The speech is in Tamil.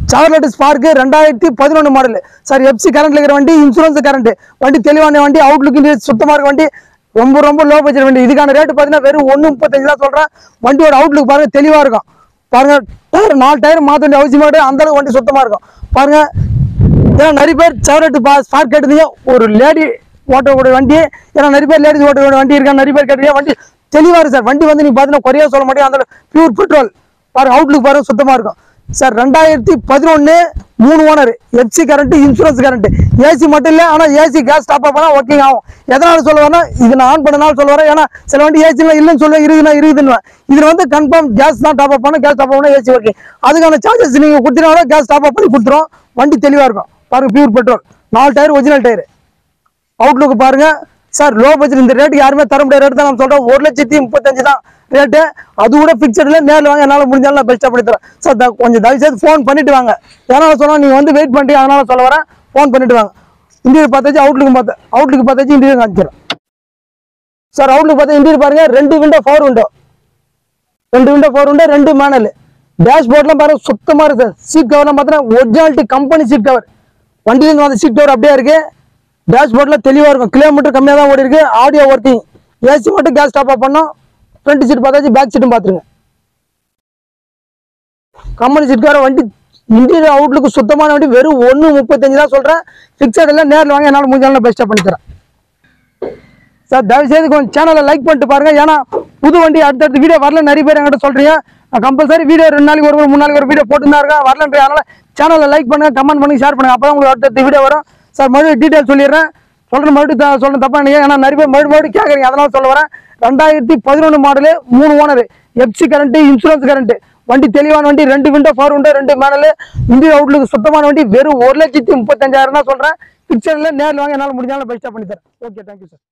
சார்லட் ஸ்பார்க் ரெண்டாயிரத்தி பதினொன்று மாடல் சார் எஃப்சி கரண்ட்ல இருக்கிற வண்டி இன்சூரன்ஸ் கரண்ட் வண்டி தெளிவான வண்டி அவுட்லுக் சுத்தமாக இருக்க வண்டி ரொம்ப ரொம்ப லோ பட்ஜெட் வண்டி இதுக்கான ரேட் பார்த்தீங்கன்னா வெறும் ஒன்று முப்பத்தஞ்சு தான் சொல்கிறேன் வண்டியோட அவுட்லுக் பாருங்க தெளிவாக இருக்கும் பாருங்க டயர் நாலு டயர் மாற்ற வேண்டிய அவசியமா கிடையாது அந்த அளவுக்கு வண்டி சுத்தமாக இருக்கும் பாருங்க ஏன்னா நிறைய பேர் சவரட்டு பா ஸ்பார்க் கேட்டதுங்க ஒரு லேடி ஓட்டக்கூடிய வண்டி ஏன்னா நிறைய பேர் லேடிஸ் ஓட்டக்கூடிய வண்டி இருக்காங்க நிறைய பேர் கேட்டீங்க வண்டி தெளிவாக இருக்கு சார் வண்டி வந்து நீங்க பார்த்தீங்கன்னா குறையா சொல்ல மாட்டேன் அந்த பியூர் பெட்ரோல் பாருங்க அவுட்லுக் பாருங்க சுத்தமாக இருக்கும் சார் ரெண்டாயிரத்தி பதினொன்று மூணு owner FC current insurance current AC மட்டும் இல்லை ஆனால் ஏசி கேஸ் டாப் அப் பண்ணால் ஒர்க்கிங் ஆகும் எதனால சொல்ல வரேன்னா இது நான் ஆன் பண்ணனால சொல்ல வரேன் ஏன்னா சில வண்டி ஏசிலாம் இல்லைன்னு சொல்லுவேன் இருக்குதுன்னா இருக்குதுன்னு இதில் வந்து கன்ஃபார்ம் கேஸ் தான் டாப் அப் பண்ண கேஸ் டாப் அப் பண்ணால் ஏசி ஓகே அதுக்கான சார்ஜஸ் நீங்கள் கொடுத்தீங்கன்னா கேஸ் டாப் அப் பண்ணி கொடுத்துரும் வண்டி தெளிவாக இருக்கும் பாருங்க பியூர் பெட்ரோல் நாலு டயர் ஒரிஜினல் டயர் அவுட்லுக் பாருங்க சார் லோ பட்ஜெட் இந்த ரேட்டுக்கு யாருமே தர முடியாத ரேட் தான் நான் சொல்றோம் ஒரு லட்சத்தி முப்பத்தஞ்சு தான் ரேட்டு அது கூட ஃபிக்ஸட்ல நேரில் வாங்க என்னால் முடிஞ்சாலும் நான் பெஸ்ட்டாக பண்ணி தரேன் சார் த- கொஞ்சம் தயவு செய்து ஃபோன் பண்ணிட்டு வாங்க ஏன்னா சொன்னா நீங்கள் வந்து வெயிட் பண்ணி அதனால சொல்ல வரேன் ஃபோன் பண்ணிட்டு வாங்க இன்டீரியர் பார்த்தாச்சு அவுட்லுக்கு பார்த்து அவுட்லுக்கு பார்த்தாச்சு இன்டீரியர் காமிச்சிடும் சார் அவுட்லுக் பார்த்தா இன்டீரியர் பாருங்க ரெண்டு விண்டோ ஃபோர் விண்டோ ரெண்டு விண்டோ ஃபோர் விண்டோ ரெண்டு மேனல் டேஷ்போர்ட்லாம் பாருங்க சுத்தமாக இருக்கு சார் சீட் கவர்லாம் பார்த்தீங்கன்னா ஒரிஜினாலிட்டி கம்பெனி சீட் கவர் வண்டியிலேருந்து வந்த சீட் கவர் அப்படியே இருக்கு டேஷ்போர்டில் தெளிவாக இருக்கும் கிலோமீட்டர் கம்மியாக தான் ஓடி இருக்கு ஆடியோ ஒர்க்கிங் ஏசி மட்டும் கேஸ் டாப் அப் பண்ணோம் ஃப்ரண்ட் சீட் பார்த்தாச்சு பேக் சீட்டும் பார்த்துருங்க கம்பெனி சீட் கவர் வண்டி இன்டீரியர் அவுட்லுக்கு சுத்தமான வண்டி வெறும் ஒன்று முப்பத்தஞ்சு தான் சொல்கிறேன் ஃபிக்ஸட் இல்லை நேரில் வாங்க என்னால் முடிஞ்சாலும் பெஸ்ட்டாக பண்ணி தரேன் சார் தயவு செய்து கொஞ்சம் சேனலை லைக் பண்ணிட்டு பாருங்க ஏன்னா புது வண்டி அடுத்தடுத்த வீடியோ வரல நிறைய பேர் என்கிட்ட சொல்றீங்க நான் கம்பல்சரி வீடியோ ரெண்டு நாளைக்கு ஒரு மூணு நாளைக்கு ஒரு வீடியோ போட்டு தான் இருக்கேன் வரலன்ற அதனால சேனலை லைக் பண்ணுங்க கமெண்ட் பண்ணுங்க ஷேர் பண்ணுங்க அப்பதான் உங்களுக்கு அடுத்தடுத்த வீடியோ வரும் சார் மறுபடியும் டீட்டெயில் சொல்லிடுறேன் சொல்றேன் மறுபடியும் த- சொல்றேன் தப்பா நினைக்க ஏன்னா நிறைய பேர் மறுபடியும் மறுபடியும் கேட்குறீங்க அதனால சொல்ல வரேன் ரெண்டாயிரத்தி பதினொன்று மாடலு மூணு owner FC current insurance current வண்டி தெளிவான வண்டி ரெண்டு விண்டோ ஃபோர் விண்டோ ரெண்டு மேனல் இந்திய அவுட்லுக்கு சுத்தமான வண்டி வெறும் ஒரு லட்சத்தி முப்பத்தஞ்சாயிரம் தான் சொல்றேன் பிக்சர்ல நேரில் வாங்க என்னால் முடிஞ்சாலும் பெஸ்ட்டாக பண்ணி தரேன் ஓகே தேங்க்யூ சார்